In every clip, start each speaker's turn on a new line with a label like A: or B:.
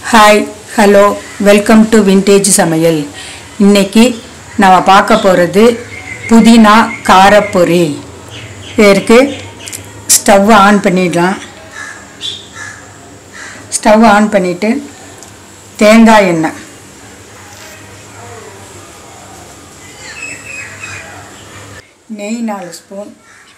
A: hi hello welcome to vintage சமையல் இன்னைக்கு நம்ம பார்க்க போகிறது புதினா காரப்பொரி இதற்கு ஸ்டவ் ஆன் பண்ணிடலாம் ஸ்டவ் ஆன் பண்ணிவிட்டு தேங்காய் எண்ணெய் நெய் நாலு ஸ்பூன்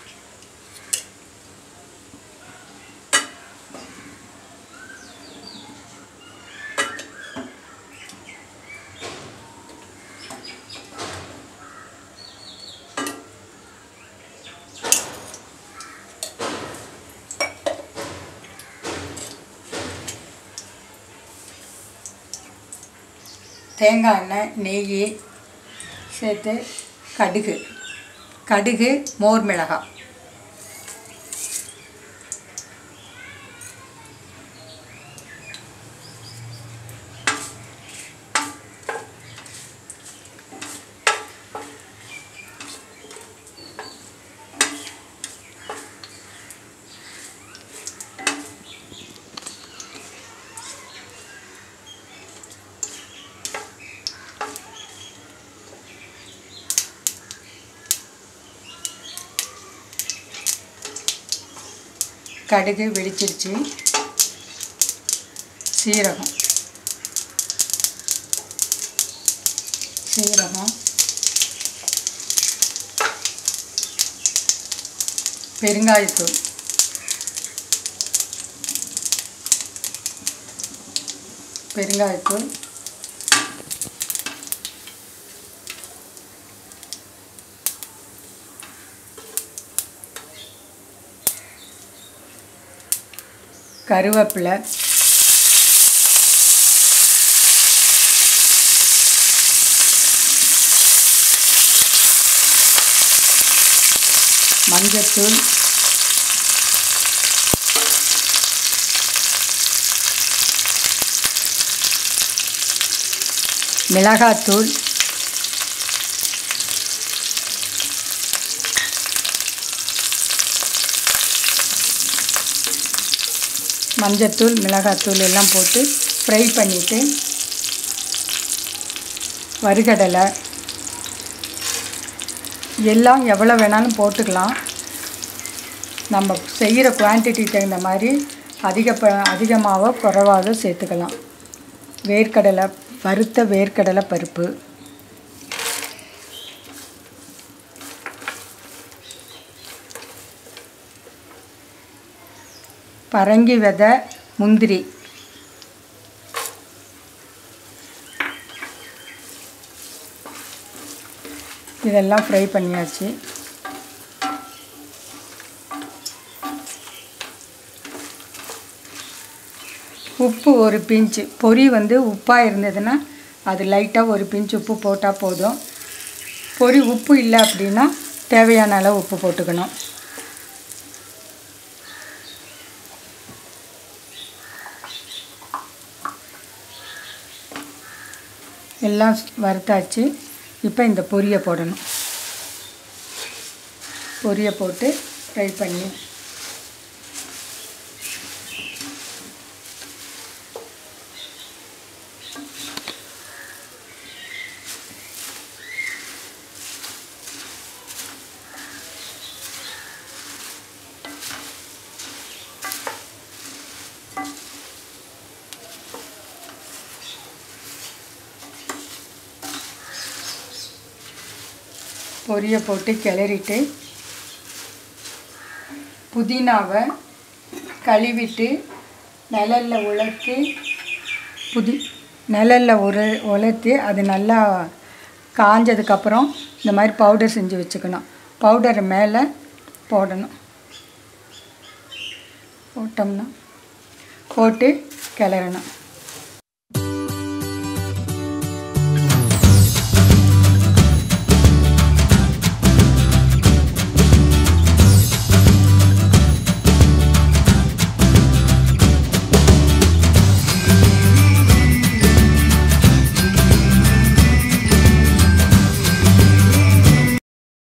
A: தேங்காய் எண்ணெய் நெய் சேர்த்து கடுகு கடுகு மோர் மிளகாய் கடுகு வெடிச்சிருச்சு சீரகம் சீரகம் பெருங்காயத்தூள் பெருங்காயத்தூள் கருவேப்பிலை மஞ்சத்தூள் மிளகாத்தூள் மஞ்சத்தூள் மிளகாத்தூள் எல்லாம் போட்டு ஃப்ரை பண்ணிவிட்டு வறுகடலை எல்லாம் எவ்வளோ வேணாலும் போட்டுக்கலாம் நம்ம செய்கிற குவான்டிட்டி தகுந்த மாதிரி அதிக ப அதிகமாகவோ குறைவாக சேர்த்துக்கலாம் வேர்க்கடலை வறுத்த வேர்க்கடலை பருப்பு பரங்கி விதை முந்திரி இதெல்லாம் ஃப்ரை பண்ணியாச்சு உப்பு ஒரு பிஞ்சு பொரி வந்து உப்பாக இருந்ததுன்னா அது லைட்டாக ஒரு பிஞ்சு உப்பு போட்டால் போதும் பொரி உப்பு இல்லை அப்படின்னா தேவையான அளவு உப்பு போட்டுக்கணும் எல்லாம் வறுத்தாச்சு இப்போ இந்த பொரியை போடணும் பொரியை போட்டு ஃப்ரை பண்ணி பொரியை போட்டு கிளறிட்டு புதினாவை கழுவிட்டு நிழலில் உலர்த்தி புதி நிழலில் உர உலர்த்தி அது நல்லா காஞ்சதுக்கப்புறம் இந்த மாதிரி பவுடர் செஞ்சு வச்சுக்கணும் பவுடரை மேலே போடணும் போட்டோம்னா போட்டு கிளறணும்